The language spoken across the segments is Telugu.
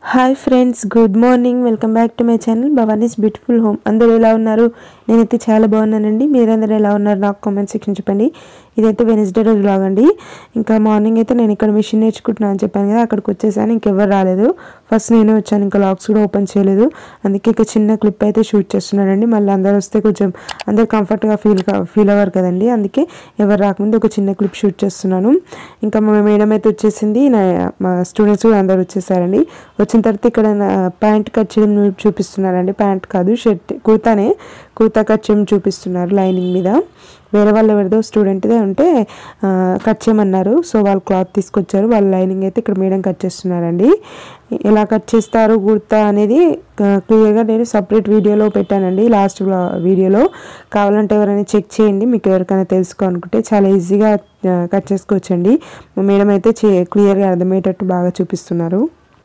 Hi friends good morning welcome back to my channel Bhavani's beautiful home అందరూ ఎలా ఉన్నారు నేనైతే చాలా బాగున్నానండి మీరందరూ ఎలా ఉన్నారు నాకు కామెంట్ సెక్షన్ చెప్పండి ఇదైతే వెనస్డే రోజు బ్లాగ్ అండి ఇంకా మార్నింగ్ అయితే నేను ఇక్కడ మిషన్ నేర్చుకుంటున్నాను అని చెప్పాను కదా అక్కడికి వచ్చేసాను ఇంకెవరు రాలేదు ఫస్ట్ నేనే వచ్చాను ఇంకా లాక్స్ కూడా ఓపెన్ చేయలేదు అందుకే ఇక చిన్న క్లిప్ అయితే షూట్ చేస్తున్నానండి మళ్ళీ అందరు వస్తే కొంచెం అందరు కంఫర్ట్గా ఫీల్ ఫీల్ అవ్వరు కదండి అందుకే ఎవరు రాకముందు ఒక చిన్న క్లిప్ షూట్ చేస్తున్నాను ఇంకా మా మేడం అయితే వచ్చేసింది నా మా స్టూడెంట్స్ కూడా అందరు వచ్చేసారండి వచ్చిన తర్వాత ఇక్కడ ప్యాంట్ కట్ చేయడం చూపిస్తున్నారండి ప్యాంట్ కాదు షర్ట్ కుర్తానే కుర్తా కట్ చేయడం చూపిస్తున్నారు లైనింగ్ మీద వేరే వాళ్ళు ఎవరిదో స్టూడెంట్దే ఉంటే ఆ, కట్ చేయమన్నారు సో వాళ్ళు క్లాత్ తీసుకొచ్చారు వాళ్ళ లైనింగ్ అయితే ఇక్కడ మేడం కట్ చేస్తున్నారండి ఎలా కట్ చేస్తారు కుర్తా అనేది క్లియర్గా నేను సపరేట్ వీడియోలో పెట్టానండి లాస్ట్ వీడియోలో కావాలంటే ఎవరైనా చెక్ చేయండి మీకు ఎవరికైనా తెలుసుకోనుకుంటే చాలా ఈజీగా కట్ చేసుకోవచ్చండి మా మేడం అయితే క్లియర్గా అర్థమయ్యేటట్టు బాగా చూపిస్తున్నారు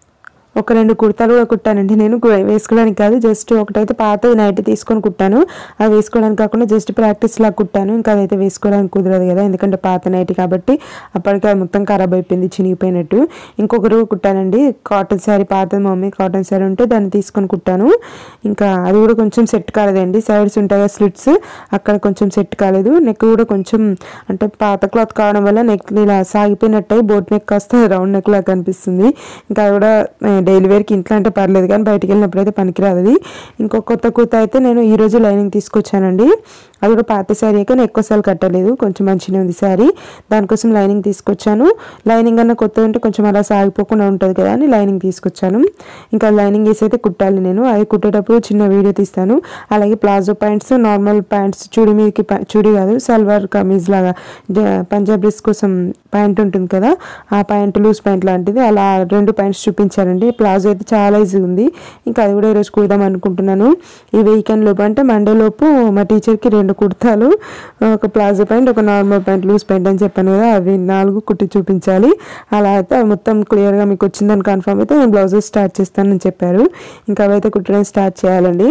ఒక రెండు కుర్తాలు కూడా కుట్టానండి నేను కు- వేసుకోవడానికి కాదు జస్ట్ ఒకటైతే పాత నైట్ తీసుకొని కుట్టాను అది వేసుకోవడానికి కాకుండా జస్ట్ ప్రాక్టీస్ లా కుట్టాను ఇంకా అదైతే వేసుకోవడానికి కుదరదు కదా ఎందుకంటే పాత నైట్ కాబట్టి అప్పటికే అది మొత్తం ఖరాబ్ అయిపోయింది చినిగిపోయినట్టు ఇంకొకరు కుట్టానండి కాటన్ శారీ పాత మమ్మీ కాటన్ శారీ ఉంటే దాన్ని తీసుకొని కుట్టాను ఇంకా అది కూడా కొంచెం సెట్ కాలేదండి సైడ్స్ ఉంటాయి కదా స్లిట్స్ అక్కడ కొంచెం సెట్ కాలేదు నెక్ కూడా కొంచెం అంటే పాత క్లాత్ కావడం వల్ల నెక్ ఇలా సాగిపోయినట్టు బోట్ నెక్ కాస్త రౌండ్ నెక్ లాగా కనిపిస్తుంది ఇంకా అది కూడా డైలీ వేర్కి ఇంట్లో అంటే పర్లేదు కానీ బయటికి వెళ్ళినప్పుడు అయితే పనికిరాదు అది ఇంకో కొత్త కుర్త అయితే నేను ఈ రోజు లైనింగ్ తీసుకొచ్చానండి అది కూడా పాత శారీ అయితే నేను ఎక్కువసార్లు కట్టలేదు కొంచెం మంచిగా ఉంది శారీ దానికోసం లైనింగ్ తీసుకొచ్చాను లైనింగ్ అన్న కొత్త ఉంటే కొంచెం అలా సాగిపోకుండా ఉంటుంది కదా అని లైనింగ్ తీసుకొచ్చాను ఇంకా లైనింగ్ వేసి అయితే కుట్టాలి నేను అది కుట్టేటప్పుడు చిన్న వీడియో తీస్తాను అలాగే ప్లాజో ప్యాంట్స్ నార్మల్ ప్యాంట్స్ చూడి మీదకి ప- చూడి కాదు సల్వార్ కమీజ్ లాగా జ- పంజాబ్ డ్రెస్ కోసం ప్యాంట్ ఉంటుంది కదా ఆ ప్యాంట్ లూజ్ ప్యాంట్ లాంటిది అలా రెండు ప్యాంట్స్ చూపించారండి ప్లాజో అయితే చాలా ఈజీ ఉంది ఇంకా అది కూడా ఈరోజు కుడదాం అనుకుంటున్నాను ఈ వీకెండ్ లోపు అంటే మండే లోపు మా టీచర్కి రెండు కుర్తాలు ఒక ప్లాజో ప్యాంట్ ఒక నార్మల్ ప్యాంట్ లూజ్ ప్యాంట్ అని చెప్పాను కదా అవి నాలుగు కుట్టి చూపించాలి అలా అయితే అవి మొత్తం క్లియర్గా మీకు వచ్చిందని కన్ఫర్మ్ అయితే నేను బ్లౌజెస్ స్టార్ట్ చేస్తానని చెప్పారు ఇంకా అవైతే కుట్టడం స్టార్ట్ చేయాలండి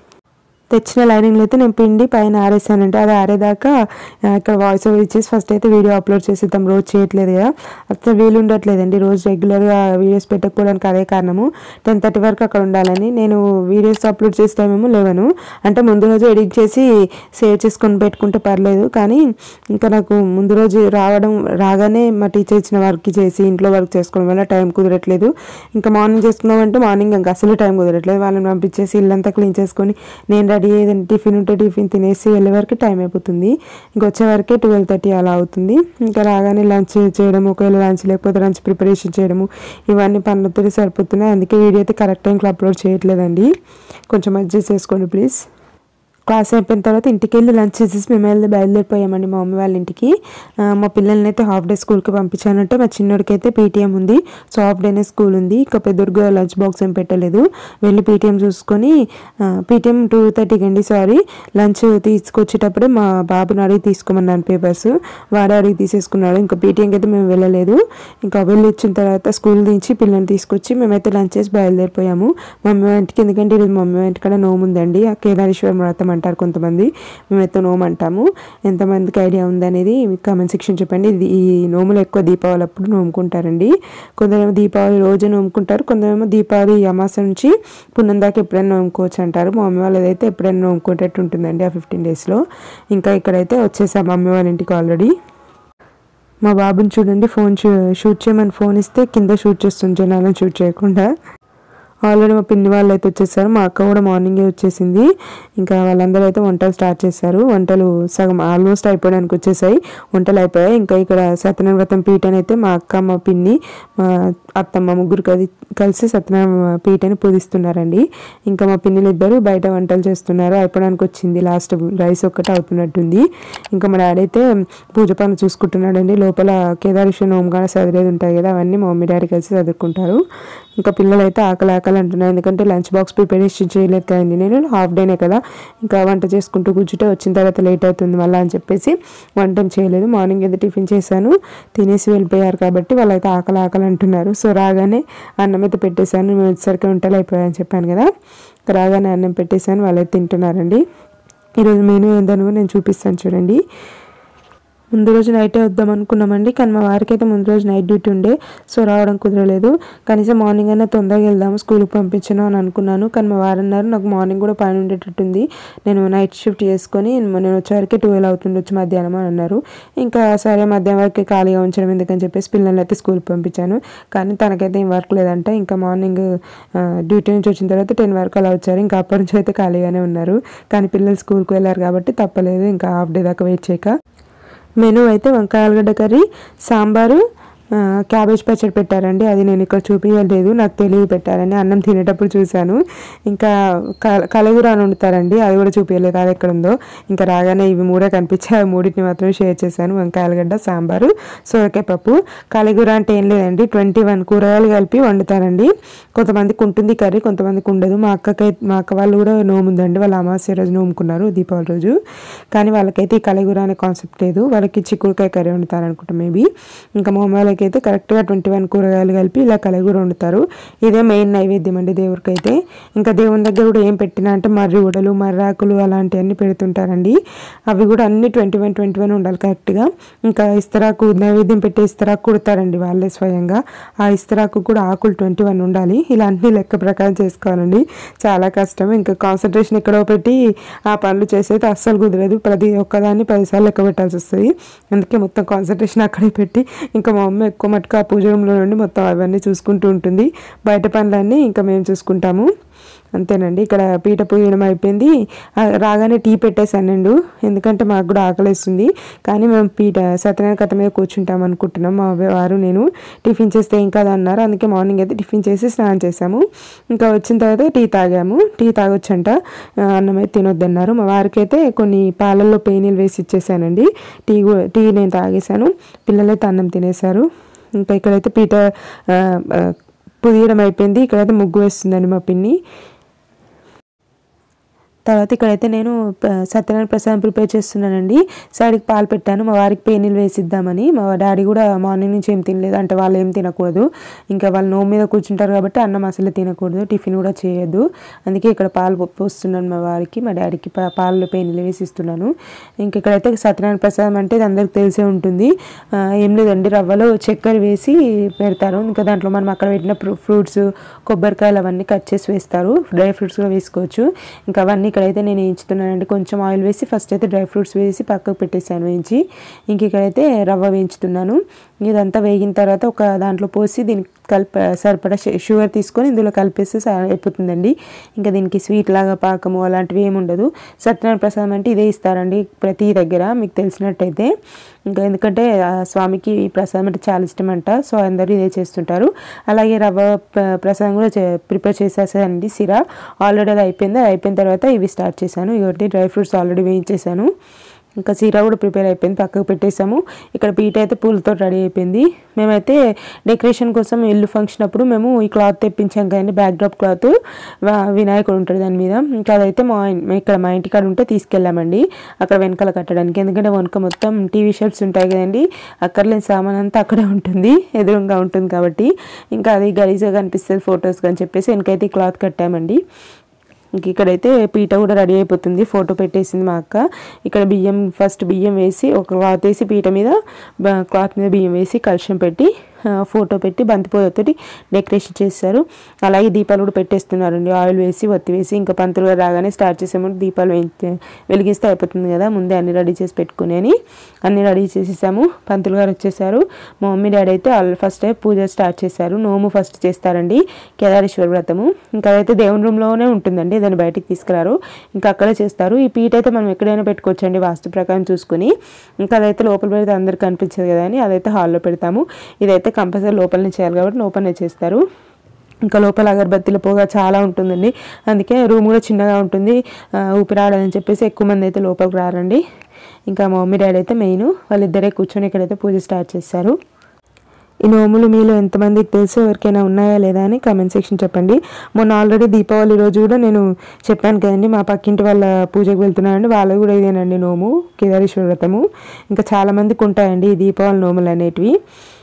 తెచ్చిన లైనింగ్లు అయితే నేను పిండి పైన ఆరేసానంటే అది ఆరేదాకా ఆ, ఇక్కడ వాయిస్ ఓవర్ ఇచ్చేసి ఫస్ట్ అయితే వీడియో అప్లోడ్ చేసేద్దాం రోజు చేయట్లేదు కదా అసలు వీలు ఉండట్లేదండి రోజు రెగ్యులర్గా వీడియోస్ పెట్టకపోవడానికి అదే కారణము టెన్ థర్టీ వరకు అక్కడ ఉండాలని నేను వీడియోస్ అప్లోడ్ చేసే టైమేమో లేవను అంటే ముందు రోజు ఎడిట్ చేసి సేవ్ చేసుకొని పెట్టుకుంటే పర్లేదు కానీ ఇంకా నాకు ముందు రోజు రావడం రాగానే మా టీచర్ ఇచ్చిన వర్క్ చేసి ఇంట్లో వర్క్ చేసుకోవడం వల్ల టైం కుదరట్లేదు ఇంకా మార్నింగ్ చేసుకున్నామంటే మార్నింగ్ ఇంకా అసలు టైం కుదరట్లేదు వాళ్ళని పంపించేసి ఇల్లంతా క్లీన్ చేసుకొని నేను రెడీ ఏదైనా టిఫిన్ ఉంటే టిఫిన్ తినేసి వెళ్ళే వరకు టైం అయిపోతుంది ఇంకా వచ్చే వరకే ట్వెల్వ్ థర్టీ అలా అవుతుంది ఇంకా రాగానే లంచ్ చేయడం ఒకవేళ లంచ్ లేకపోతే లంచ్ ప్రిపరేషన్ చేయడము ఇవన్నీ పనులతో సరిపోతున్నాయి అందుకే వీడియో అయితే కరెక్ట్ టైంకి అప్లోడ్ చేయట్లేదండి కొంచెం అడ్జస్ట్ చేసుకోండి ప్లీజ్ క్లాస్ అయిపోయిన తర్వాత ఇంటికి వెళ్ళి లంచ్ చేసేసి మేము వెళ్ళి బయలుదేరిపోయామండి మా మమ్మీ వాళ్ళ ఇంటికి ఆ, మా పిల్లల్ని అయితే హాఫ్ డే స్కూల్కి పంపించానంటే మా చిన్నోడికి అయితే పీటీఎం ఉంది సో హాఫ్ డేనే స్కూల్ ఉంది ఇంకా పెద్దోడికి లంచ్ బాక్స్ ఏం పెట్టలేదు వెళ్ళి పీటీఎం చూసుకొని పీటీఎం టూ థర్టీకి అండి సారీ లంచ్ తీసుకొచ్చేటప్పుడే మా బాబుని అడిగి తీసుకోమన్నాను పేపర్స్ వాడే అడిగి తీసేసుకున్నాడు ఇంకా పీటీఎంకి అయితే మేము వెళ్ళలేదు ఇంకా వెళ్ళి వచ్చిన తర్వాత స్కూల్ నుంచి పిల్లల్ని తీసుకొచ్చి మేమైతే లంచ్ చేసి బయలుదేరిపోయాము మమ్మీ వాళ్ళ ఇంటికి ఎందుకంటే ఈరోజు మమ్మీ వాళ్ళ ఇంటికాడ నోము ఉందండి ఆ కేదారేశ్వరం వ్రతం అంటారు కొంతమంది మేమైతే నోము అంటాము ఎంతమందికి ఐడియా ఉందనేది కామెంట్ సెక్షన్ చెప్పండి ఇది ఈ నోములు ఎక్కువ దీపావళి అప్పుడు నోముకుంటారండి కొందరేమో దీపావళి రోజు నోముకుంటారు కొందరేమో దీపావళి అమాస నుంచి పున్నం దాకా ఎప్పుడైనా నోముకోవచ్చు అంటారు మా మమ్మీ వాళ్ళదైతే ఎప్పుడైనా నోముకునేటట్టు ఉంటుందండి ఆ ఫిఫ్టీన్ డేస్లో ఇంకా ఇక్కడైతే వచ్చేసాం మమ్మీ వాళ్ళ ఇంటికి ఆల్రెడీ మా బాబుని చూడండి ఫోన్ షూ- షూట్ చేయమని ఫోన్ ఇస్తే కింద షూట్ చేస్తుంది జనాలను షూట్ చేయకుండా ఆల్రెడీ మా పిన్ని వాళ్ళు అయితే వచ్చేసారు మా అక్క కూడా మార్నింగే వచ్చేసింది ఇంకా వాళ్ళందరూ అయితే వంటలు స్టార్ట్ చేశారు వంటలు సగం ఆల్మోస్ట్ అయిపోవడానికి వచ్చేసాయి వంటలు అయిపోయాయి ఇంకా ఇక్కడ సత్యనారాయణ వ్రతం పీఠని అయితే మా అక్క మా పిన్ని మా అత్తమ్మ ముగ్గురు కది కలిసి సత్యనారాయణ పీఠని పూజిస్తున్నారండి ఇంకా మా పిన్నిలు ఇద్దరు బయట వంటలు చేస్తున్నారు అయిపోవడానికి వచ్చింది లాస్ట్ రైస్ ఒక్కటే అవుతున్నట్టుంది ఇంకా మా డాడీ అయితే పూజ పనులు చూసుకుంటున్నాడండి లోపల కేదారేశ్వర ఓంకార చదివేది ఉంటాయి కదా అవన్నీ మా మమ్మీ డాడీ కలిసి చదువుకుంటారు ఇంకా పిల్లలు అయితే ఆకలి ఆకలి అంటున్నారు ఎందుకంటే లంచ్ బాక్స్ ప్రిపరేషన్ చేయలేదు కదండి నేను హాఫ్ డేనే కదా ఇంకా వంట చేసుకుంటూ కూర్చుంటే వచ్చిన తర్వాత లేట్ అవుతుంది మళ్ళీ అని చెప్పేసి వంట ఏం చేయలేదు మార్నింగ్ అయితే టిఫిన్ చేశాను తినేసి వెళ్ళిపోయారు కాబట్టి వాళ్ళైతే ఆకలి ఆకలి అంటున్నారు సో రాగానే అన్నం అయితే పెట్టేశాను మేము వచ్చేసరికి వంటలు అయిపోయాయని చెప్పాను కదా ఇంకా రాగానే అన్నం పెట్టేశాను వాళ్ళైతే తింటున్నారండి ఈరోజు మెనూ ఏందనుకో నేను చూపిస్తాను చూడండి ముందు రోజు నైటే వద్దాం అనుకున్నామండి కానీ మా వారికి అయితే ముందు రోజు నైట్ డ్యూటీ ఉండే సో రావడం కుదరలేదు కనీసం మార్నింగ్ అయినా తొందరగా వెళ్దాము స్కూల్కి పంపించను అని అనుకున్నాను కానీ మా వారు అన్నారు నాకు మార్నింగ్ కూడా పని ఉండేటట్టుంది నేను నైట్ షిఫ్ట్ చేసుకొని నేను వచ్చేవరకు ట్వెల్వ్ అవుతుండొచ్చు మధ్యాహ్నం అని అన్నారు ఇంకా సరే మధ్యాహ్నం వరకు ఖాళీగా ఉంచడం ఎందుకని చెప్పేసి పిల్లల్ని అయితే స్కూల్కి పంపించాను కానీ తనకైతే ఏం వర్క్ లేదంట ఇంకా మార్నింగ్ డ్యూటీ నుంచి వచ్చిన తర్వాత టెన్ వరకు అలా వచ్చారు ఇంకా అప్పటి నుంచి అయితే ఖాళీగానే ఉన్నారు కానీ పిల్లలు స్కూల్కి వెళ్ళారు కాబట్టి తప్పలేదు ఇంకా హాఫ్ డే దాకా వెయిట్ చేయక మెనూ అయితే వంకాయ ఆలుగడ్డ కర్రీ సాంబారు ఆ, క్యాబేజ్ పచ్చడి పెట్టారండి అది నేను ఇక్కడ చూపించలేదు నాకు తెలియదు పెట్టారని అన్నం తినేటప్పుడు చూశాను ఇంకా క- కలగూర అని వండుతారండి అది కూడా చూపించలేదు అది ఎక్కడ ఉందో ఇంకా రాగానే ఇవి మూడే కనిపించాయి ఆ మూడింటిని మాత్రమే షేర్ చేశాను వంకాయ ఆలుగడ్డ సాంబారు సోరకాయ పప్పు కలగూర అంటే ఏం లేదండి ట్వంటీ వన్ కూరగాయలు కలిపి వండుతారండి కొంతమందికి ఉంటుంది కర్రీ కొంతమందికి ఉండదు మా అక్కకై మా అక్క వాళ్ళు కూడా నోము ఉందండి వాళ్ళ అమావాస్య రోజు నోముకున్నారు దీపావళి రోజు కానీ వాళ్ళకైతే ఈ కలగూర అనే కాన్సెప్ట్ లేదు వాళ్ళకి చిక్కుడుకాయ కర్రీ వండుతారు అనుకుంటా మేబీ ఇంకా మా అమ్మ వాళ్ళకి అయితే కరెక్ట్గా ట్వంటీ వన్ కూరగాయలు కలిపి ఇలా కలగూర వండుతారు ఇదే మెయిన్ నైవేద్యం అండి దేవుడికి అయితే ఇంకా దేవుని దగ్గర కూడా ఏం పెట్టినా అంటే మర్రి ఉడలు మర్రాకులు అలాంటివన్నీ పెడుతుంటారండి అవి కూడా అన్ని ట్వంటీ వన్ ట్వంటీ వన్ ఉండాలి కరెక్ట్గా ఇంకా ఇస్తరాకు నైవేద్యం పెట్టే ఇస్తరాకు కుడతారండి వాళ్ళే స్వయంగా ఆ ఇస్తరాకు కూడా ఆకులు ట్వంటీ వన్ ఉండాలి ఇలా అన్ని లెక్క ప్రకారం చేసుకోవాలండి చాలా కష్టం ఇంకా కాన్సన్ట్రేషన్ ఎక్కడో పెట్టి ఆ పనులు చేసేది అస్సలు కుదరదు ప్రతి ఒక్కదాన్ని పదిసార్లు లెక్క పెట్టాల్సి వస్తుంది అందుకే మొత్తం కాన్సన్ట్రేషన్ అక్కడే పెట్టి ఇంకా మా అమ్మ ఎక్కువ మటుకు ఆ పూజ రూమ్లో నుండి మొత్తం అవన్నీ చూసుకుంటూ ఉంటుంది బయట పనులన్నీ ఇంకా మేము చూసుకుంటాము అంతేనండి ఇక్కడ పీట పూయడం అయిపోయింది ఆ, రాగానే టీ పెట్టేశానండు ఎందుకంటే మాకు కూడా ఆకలిస్తుంది కానీ మేము పీట సత్యనారాయణ కథ మీద కూర్చుంటాం అనుకుంటున్నాం మా వారు నేను టిఫిన్ చేస్తే ఏం కాదు అన్నారు అందుకే మార్నింగ్ అయితే టిఫిన్ చేసి స్నానం చేసాము ఇంకా వచ్చిన తర్వాత టీ తాగాము టీ తాగొచ్చంట ఆ, అన్నం అయితే తినొద్దన్నారు మా వారికి అయితే కొన్ని పాలల్లో పేనీలు వేసి ఇచ్చేసానండి టీ కూ- టీ నేను తాగేశాను పిల్లలైతే అన్నం తినేశారు ఇంకా ఇక్కడైతే పీట ఆ, ఆ, పుదియడం అయిపోయింది ఇక్కడైతే ముగ్గు వేస్తుందండి మా పిన్ని తర్వాత ఇక్కడైతే నేను ప- సత్యనారాయణ ప్రసాదం ప్రిపేర్ చేస్తున్నానండి సైడ్కి పాలు పెట్టాను మా వారికి పేనీలు వేసిద్దామని మా డాడీ కూడా మార్నింగ్ నుంచి ఏం తినలేదు అంటే వాళ్ళు ఏం తినకూడదు ఇంకా వాళ్ళు నోము మీద కూర్చుంటారు కాబట్టి అన్నం అసలు తినకూడదు టిఫిన్ కూడా చేయొద్దు అందుకే ఇక్కడ పాలు పో- పోస్తున్నాను మా వారికి మా డాడీకి పా- పాలు పేనీలు వేసి ఇస్తున్నాను ఇంక ఇక్కడైతే సత్యనారాయణ ప్రసాదం అంటే ఇది అందరికి తెలిసే ఉంటుంది ఆ, ఏం లేదండి రవ్వలో చక్కెర వేసి పెడతారు ఇంకా దాంట్లో మనం అక్కడ పెట్టిన ఫ్రూ- ఫ్రూట్స్ కొబ్బరికాయలు అవన్నీ కట్ చేసి వేస్తారు డ్రై ఫ్రూట్స్ కూడా వేసుకోవచ్చు ఇంకా అవన్నీ ఇక్కడైతే నేను వేయించుతున్నానండి కొంచెం ఆయిల్ వేసి ఫస్ట్ అయితే డ్రై ఫ్రూట్స్ వేసి పక్కకు పెట్టేసాను వేయించి ఇంక ఇక్కడైతే రవ్వ వేయించుతున్నాను ఇదంతా వేగిన తర్వాత ఒక దాంట్లో పోసి దీనికి కలిప సరిపడా షు- షుగర్ తీసుకొని ఇందులో కలిపేస్తే స- అయిపోతుందండి ఇంకా దీనికి స్వీట్ లాగా పాకము అలాంటివి ఏమి ఉండదు సత్యనారాయణ ప్రసాదం అంటే ఇదే ఇస్తారండి ప్రతి దగ్గర మీకు తెలిసినట్టయితే ఇంకా ఎందుకంటే ఆ స్వామికి ఈ ప్రసాదం అంటే చాలా ఇష్టం అంట సో అందరూ ఇదే చేస్తుంటారు అలాగే రవ్వ ప- ప్రసాదం కూడా చే- ప్రిపేర్ చేసేసానండి సిరా ఆల్రెడీ అది అయిపోయింది అది అయిపోయిన తర్వాత ఇవి స్టార్ట్ చేశాను ఇవన్నీ డ్రై ఫ్రూట్స్ ఆల్రెడీ వేయించేసాను ఇంకా సీరా కూడా ప్రిపేర్ అయిపోయింది పక్కకు పెట్టేసాము ఇక్కడ పీట అయితే పూలతో రెడీ అయిపోయింది మేమైతే డెకరేషన్ కోసం ఇల్లు ఫంక్షన్ అప్పుడు మేము ఈ క్లాత్ తెప్పించాం కదండి బ్యాక్ డ్రాప్ క్లాత్ వినాయకుడు ఉంటాడు దాని మీద ఇంకా అదైతే మా ఇన్- ఇక్కడ మా ఇంటికాడ ఉంటే తీసుకెళ్ళామండి అక్కడ వెనకాల కట్టడానికి ఎందుకంటే వెనక మొత్తం టీవీ షర్ట్స్ ఉంటాయి కదండి అక్కర్లేని సామాన్ అంతా అక్కడే ఉంటుంది ఎదురుగా ఉంటుంది కాబట్టి ఇంకా అది గలీజ్గా కనిపిస్తుంది ఫొటోస్కి అని చెప్పేసి వెనకైతే ఈ క్లాత్ కట్టామండి ఇంక ఇక్కడైతే పీట కూడా రెడీ అయిపోతుంది ఫోటో పెట్టేసింది మా అక్క ఇక్కడ బియ్యం ఫస్ట్ బియ్యం వేసి ఒక క్లాత్ వేసి పీట మీద బ- క్లాత్ మీద బియ్యం వేసి కలుషం పెట్టి ఆ, ఫోటో పెట్టి బంతిపోతోటి డెకరేషన్ చేస్తారు అలాగే దీపాలు కూడా పెట్టేస్తున్నారండి ఆయిల్ వేసి ఒత్తి వేసి ఇంకా పంతులు గారు రాగానే స్టార్ట్ చేసాము దీపాలు వెలిగి- వెలిగిస్తే అయిపోతుంది కదా ముందే అన్ని రెడీ చేసి పెట్టుకుని అని అన్ని రెడీ చేసేసాము పంతులు గారు వచ్చేసారు మా మమ్మీ డాడీ అయితే ఆల్ ఫస్ట్ పూజ స్టార్ట్ చేశారు నోము ఫస్ట్ చేస్తారండి కేదారేశ్వర వ్రతము ఇంకా అదైతే దేవుని రూమ్లోనే ఉంటుందండి దాన్ని బయటికి తీసుకురారు ఇంకా అక్కడే చేస్తారు ఈ పీట అయితే మనం ఎక్కడైనా పెట్టుకోవచ్చండి వాస్తు ప్రకారం చూసుకుని ఇంకా అదైతే లోపల పెడితే అందరికి కనిపించదు కదా అని అదైతే హాల్లో పెడతాము ఇదైతే కంపల్సరీ లోపలనే చేయాలి కాబట్టి లోపలనే చేస్తారు ఇంకా లోపల అగరబత్తీల పొగ చాలా ఉంటుందండి అందుకే రూమ్ కూడా చిన్నగా ఉంటుంది ఆ, ఊపిరాడదని చెప్పేసి ఎక్కువ మంది అయితే లోపలికి రారండి ఇంకా మా మమ్మీ డాడీ అయితే మెయిన్ వాళ్ళిద్దరే కూర్చొని ఇక్కడైతే పూజ స్టార్ట్ చేస్తారు ఈ నోములు మీలో ఎంతమందికి తెలుసు ఎవరికైనా ఉన్నాయా లేదా అని కామెంట్ సెక్షన్ చెప్పండి మొన్న ఆల్రెడీ దీపావళి రోజు కూడా నేను చెప్పాను కదండి మా పక్కింటి వాళ్ళ పూజకు వెళ్తున్నానండి వాళ్ళు కూడా ఇదేనండి నోము కేదారేశ్వర వ్రతము ఇంకా చాలా మందికి ఉంటాయండి ఈ దీపావళి నోములు అనేటివి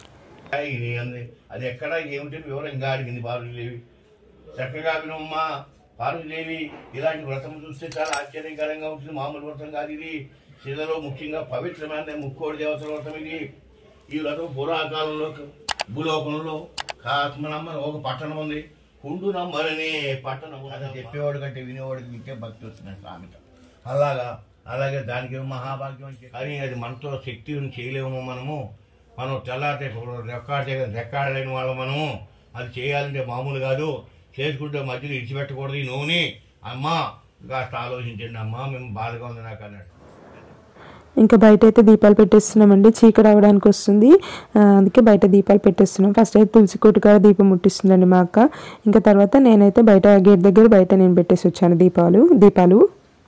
ఇది అంది అది ఎక్కడ ఏమిటి వివరంగా అడిగింది పార్వతీదేవి చక్కగా వినమ్మా పార్వతీదేవి ఇలాంటి వ్రతం చూస్తే చాలా ఆశ్చర్యకరంగా ఉంటుంది మామూలు వ్రతం కాదు ఇది శిలలో ముఖ్యంగా పవిత్రమైన ముక్కోడి దేవతల వ్రతం ఇది ఈ వ్రతం పురాకాలంలో భూలోకంలో కాస్మనమ్మ ఒక పట్టణం ఉంది కుండు నమ్మరనే పట్టణం అది చెప్పేవాడు కంటే వినేవాడికి వింటే భక్తి వస్తుంది సామెత అలాగా అలాగే దానికి ఏమో మహాభాగ్యం అని చెప్పి- కానీ అది మనతో శక్తి ఉంది, చేయలేము మనము మనం తెల్లారితే రెక్కాడ రెక్కాడలేని వాళ్ళం మనము అది చేయాలంటే మామూలు కాదు చేసుకుంటే మధ్యలో ఇడిచిపెట్టకూడదు ఈ నూనె అమ్మా కాస్త ఆలోచించండి అమ్మా మేము బాధగా ఉంది నాకు అన్నాడు ఇంకా బయట అయితే దీపాలు పెట్టేస్తున్నామండి చీకటి అవ్వడానికి వస్తుంది ఆ, అందుకే బయట దీపాలు పెట్టేస్తున్నాం ఫస్ట్ అయితే తులసి కోటి కాడ దీపం ముట్టిస్తుందండి మా అక్క ఇంకా తర్వాత నేనైతే బయట గేట్ దగ్గర బయట నేను పెట్టేసి వచ్చాను దీపాలు దీపాలు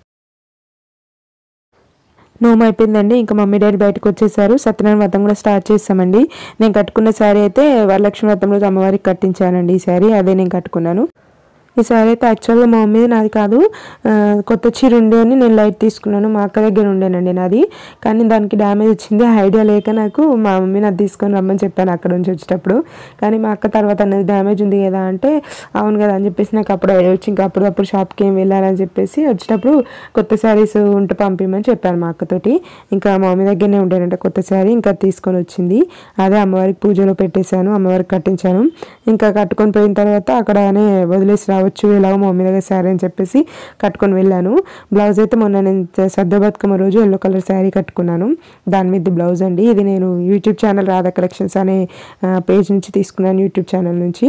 నోము అయిపోయిందండి ఇంకా మమ్మీ డాడీ బయటకు వచ్చేసారు సత్యనారాయణ వ్రతం కూడా స్టార్ట్ చేస్తామండి నేను కట్టుకున్న శారీ అయితే వరలక్ష్మి వ్రతం రోజు అమ్మవారికి కట్టించానండి ఈ శారీ అదే నేను కట్టుకున్నాను ఈ శారీ అయితే యాక్చువల్గా మా మమ్మీది నాది కాదు ఆ, కొత్త చీర ఉండే అని నేను లైట్ తీసుకున్నాను మా అక్క దగ్గర ఉండేనండి నాది కానీ దానికి డ్యామేజ్ వచ్చింది ఆ ఐడియా లేక నాకు మా మమ్మీ నాది తీసుకొని రమ్మని చెప్పాను అక్కడ నుంచి వచ్చేటప్పుడు కానీ మా అక్క తర్వాత అన్నది డ్యామేజ్ ఉంది కదా అంటే అవును కదా అని చెప్పేసి నాకు అప్పుడు ఐడియా వచ్చి ఇంకా అప్పుడప్పుడు షాప్కి ఏం వెళ్ళాలని చెప్పేసి వచ్చేటప్పుడు కొత్త శారీస్ ఉంటే పంపించమని చెప్పాను మా అక్కతోటి ఇంకా మా మమ్మీ దగ్గరనే ఉండేనంట కొత్త శారీ ఇంకా తీసుకొని వచ్చింది అదే అమ్మవారికి పూజలో పెట్టేశాను అమ్మవారికి కట్టించాను ఇంకా కట్టుకొని పోయిన తర్వాత అక్కడనే వదిలేసి రావచ్చు ఎలాగో మా మమ్మీ దగ్గర శారీ అని చెప్పేసి కట్టుకొని వెళ్ళాను బ్లౌజ్ అయితే మొన్న నేను సద్ద బతుకమ్మ రోజు ఎల్లో కలర్ శారీ కట్టుకున్నాను దాని మీద బ్లౌజ్ అండి ఇది నేను యూట్యూబ్ ఛానల్ రాధా కలెక్షన్స్ అనే పేజ్ నుంచి తీసుకున్నాను యూట్యూబ్ ఛానల్ నుంచి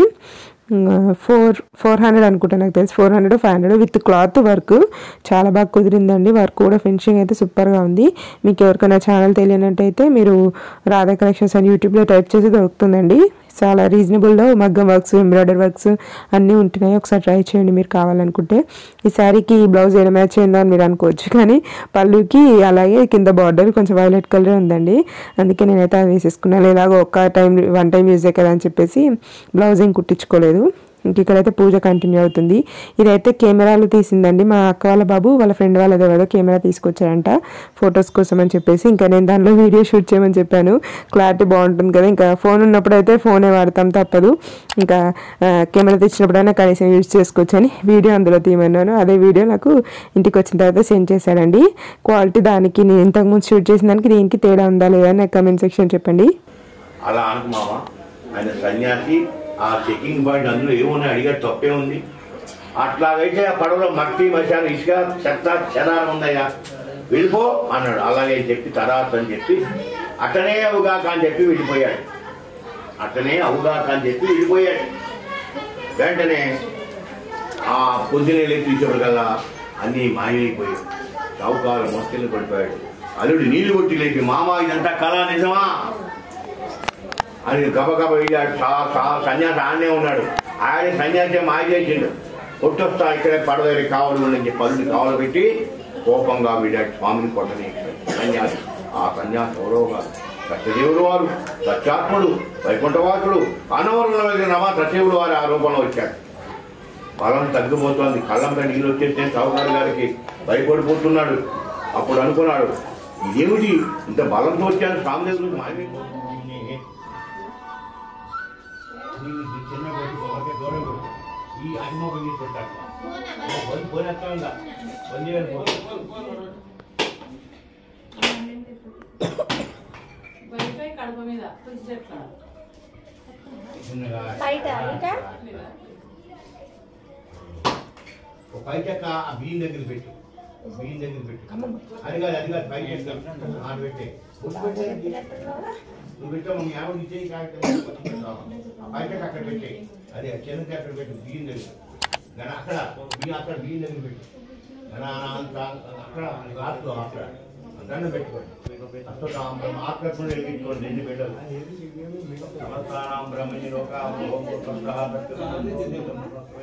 ఫోర్ ఫోర్ హండ్రెడ్ అనుకుంటా నాకు తెలిసి four hundred five hundred with cloth work చాలా బాగా కుదిరిందండి వర్క్ కూడా ఫినిషింగ్ అయితే సూపర్గా ఉంది మీకు ఎవరికైనా ఛానల్ తెలియనట్టయితే మీరు రాధా కలెక్షన్స్ అని యూట్యూబ్లో టైప్ చేసి దొరుకుతుందండి చాలా రీజనబుల్లో మగ్గం వర్క్స్ ఎంబ్రాయిడరీ వర్క్స్ అన్నీ ఉంటున్నాయి ఒకసారి ట్రై చేయండి మీరు కావాలనుకుంటే ఈ శారీకి ఈ బ్లౌజ్ ఏమైనా మ్యాచ్ అయిందో అని మీరు అనుకోవచ్చు కానీ పళ్ళుకి అలాగే కింద బార్డర్ కొంచెం వైలెట్ కలర్ ఉందండి అందుకే నేనైతే అది వేసేసుకున్నాను ఇలాగ ఒక్క టైం వన్ టైం యూజే కదా అని చెప్పేసి బ్లౌజ్ ఏం కుట్టించుకోలేదు ఇంక ఇక్కడైతే పూజ కంటిన్యూ అవుతుంది ఇదైతే కెమెరాలు తీసిందండి మా అక్క వాళ్ళ బాబు వాళ్ళ ఫ్రెండ్ వాళ్ళది ఎవరో కెమెరా తీసుకొచ్చారంట ఫొటోస్ కోసం అని చెప్పేసి ఇంకా నేను దానిలో వీడియో షూట్ చేయమని చెప్పాను క్లారిటీ బాగుంటుంది కదా ఇంకా ఫోన్ ఉన్నప్పుడు అయితే ఫోనే వాడతాం తప్పదు ఇంకా ఆ, కెమెరా తెచ్చినప్పుడైనా కనీసం యూజ్ చేసుకోవచ్చు అని వీడియో అందులో తీయమన్నాను అదే వీడియో నాకు ఇంటికి వచ్చిన తర్వాత సెండ్ చేశాడండి క్వాలిటీ దానికి నేను ఇంతకుముందు షూట్ చేసిన దానికి దీనికి తేడా ఉందా లేదా అని నాకు కమెంట్ సెక్షన్ చెప్పండి అలా అనకు మామ ఆయన సన్యాసి ఆ చెకింగ్ పాయింట్ అందులో ఏమున్నాయి అడిగే తప్పే ఉంది అట్లాగైతే ఆ పడవలో మట్టి మశాలు ఇసుక చెత్త చెదారం ఉందయ్యా వెళ్ళిపో అన్నాడు అలాగే చెప్పి తరాత్ అని చెప్పి అతనే అవుగాక అని చెప్పి వెళ్ళిపోయాడు అతనే అవుగాక అని చెప్పి వెళ్ళిపోయాడు వెంటనే ఆ పొద్దునే లేచి తీసేప్పటికల్లా అన్నీ మాయమైపోయాయి చౌకాలు మొత్తం పడిపోయాడు అల్లుడు నీళ్లు కొట్టి లేపి మామ ఇదంతా కళ నిజమా అని గబగబ వెళ్ళాడు సా సా సన్యాసి ఆడనే ఉన్నాడు ఆయన సన్యాసి మాయ చేసిండు కొట్టొస్తా ఇక్కడే పడదరి కావడం అని చెప్పి పల్లుని కావలు పెట్టి కోపంగా వెళ్ళాడు స్వామిని కొట్టని సన్యాసి ఆ సన్యాసి ఎవరో కాదు సత్యదేవుడు వారు సత్యాత్ముడు వైకుంఠవాసుడు అనవరంలో వెళ్ళినమా సత్యదేవుడు వారు ఆ రూపంలో వచ్చాడు బలం తగ్గిపోతోంది కళ్ళంపై నీళ్ళు వచ్చేస్తే సావుకారు గారికి భయపడిపోతున్నాడు అప్పుడు అనుకున్నాడు ఇదేమిటి ఇంత బలంతో వచ్చాను స్వామి దగ్గర నుంచి మాయమైపోతుంది నీకు చిన్న కొడుకు ఒకే దూరం కొడుకు. ఈ అన్మోకం తీసి పెట్టాడు పోయి పోయినట్టుందా పని చేయాలి పో. వైఫై కడప మీద కొంచెం చెప్తా చిన్నగా. బయట ఇంకా? ఓ పై చెక్క ఆ బియ్యం దగ్గర పెట్టు బియ్యం దగ్గర పెట్టు అది కాదు అది కాదు పై చెక్క ఆడ పెట్టే బొట్టు పెట్టేయండి. నువ్వు పెట్టావు మీ ఆవిడ ఇచ్చేయి కాగితం బొట్టు పెట్టావు. ఆ పై చెక్క అక్కడ పెట్టే అదే చిన్న అక్కడ పెట్టు బియ్యం దగ్గర గణ అక్కడ బియ్యం అక్కడ బియ్యం దగ్గర పెట్టు గణ అంత అక్కడ లాస్ట్లో అక్కడ దండం పెట్టుకోండి అష్టోత్తరం బ్రహ్మ ఆత్మకుడు వెలిగించుకోండి రెండు బిడ్డలు సమస్తానాం బ్రహ్మణి లోకాం ఓం పురుషః ప్రత్యుత్తమం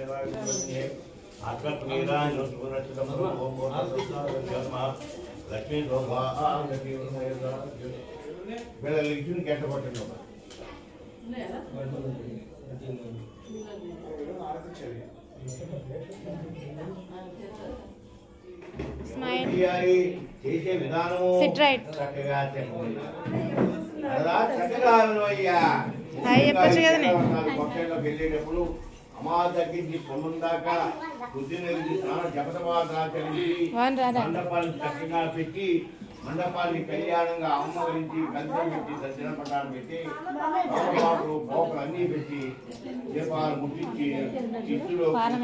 ఆత్మక్రీడాన్ సురక్షితం ఓం పురుషః లక్ష్మీ శోభాగతి వీళ్ళ లించుని గంట పట్టండి ఒక. ఉన్నాయా స్మైల్ చేయాలి చేసే విధానము Sit right. చక్కగా చెప్పండి అలా చక్కగా అయ్యా హాయ్ చెప్పొచ్చు కదనే. పక్షంలోకి వెళ్ళేటప్పుడు అమా తగ్గించి పొన్నం దాకా బుద్ధి నెలిగి స్నాన జపతపాదాచరించి వాన్ రారా. మండపాలు చక్కగా పెట్టి మండపాన్ని కళ్యాణంగా అమ్మవరించి కంచం పెట్టి దర్శన పటాన్ని పెట్టి పాటు పోకలు అన్నీ పెట్టి దీపాలు ముట్టించి చిత్తులో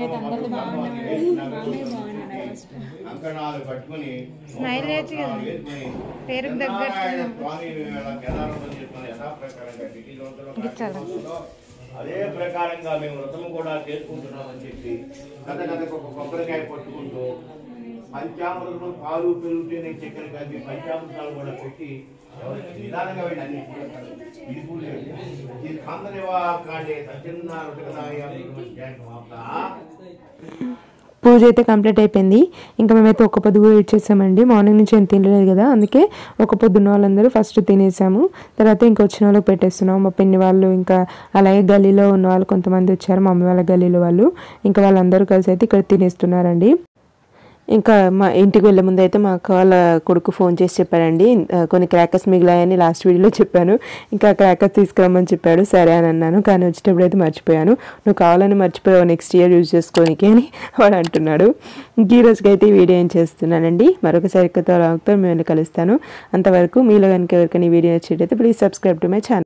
కంకణాలు కట్టుకుని స్మైల్ చేయొచ్చు కదా. వేసుకుని పేరుకు తగ్గట్టు. సత్యనారాయణ స్వామి వేళ కేదారంలో చేసుకుని యథాప్రకారంగా టికి రోజుల్లో కార్యక్రమంలో అదే ప్రకారంగా మేము వ్రతము కూడా చేసుకుంటున్నామని చెప్పి కథ కథకు ఒక కొబ్బరికాయ పట్టుకుంటూ పంచామృతం పాలు పెరుగుతూనే చక్కెర కలిపి పంచామృతాలు కూడా పెట్టి ఎవరైనా నిదానంగా వెళ్ళి అన్ని పూజలు ఇది పూజ ఇది కాంతనివా కాండే సత్యనారాయణ పూజ అయితే కంప్లీట్ అయిపోయింది ఇంకా మేమైతే ఒక పొద్దు కూడా ఇచ్చేసామండి మార్నింగ్ నుంచి ఏం తినలేదు కదా అందుకే ఒక పొద్దున్న వాళ్ళందరూ ఫస్ట్ తినేసాము తర్వాత ఇంకా వచ్చిన వాళ్ళకి పెట్టేస్తున్నాం మా పిన్ని వాళ్ళు ఇంకా అలాగే గల్లీలో ఉన్న వాళ్ళు కొంతమంది వచ్చారు మా మమ్మీ వాళ్ళ గల్లీలో వాళ్ళు ఇంకా వాళ్ళందరూ కలిసి అయితే ఇక్కడ తినేస్తున్నారండి ఇంకా మా ఇంటికి వెళ్ళే ముందు అయితే మా అక్క వాళ్ళ కొడుకు ఫోన్ చేసి చెప్పాడండి ఆ, కొన్ని క్రాకర్స్ మిగిలాయని లాస్ట్ వీడియోలో చెప్పాను ఇంకా క్రాకర్స్ తీసుకురమ్మని చెప్పాడు సరే అని అన్నాను కానీ వచ్చేటప్పుడు అయితే మర్చిపోయాను నువ్వు కావాలని మర్చిపోయావు నెక్స్ట్ ఇయర్ యూజ్ చేసుకోనికి అని వాడు అంటున్నాడు ఇంక ఈ రోజుకి అయితే ఈ వీడియో ఏం చేస్తున్నానండి మరొకసారి కొత్త రాగుతో మేము కలుస్తాను అంతవరకు మీలో కనుక ఎవరికైనా ఈ వీడియో నచ్చేటైతే please subscribe to my channel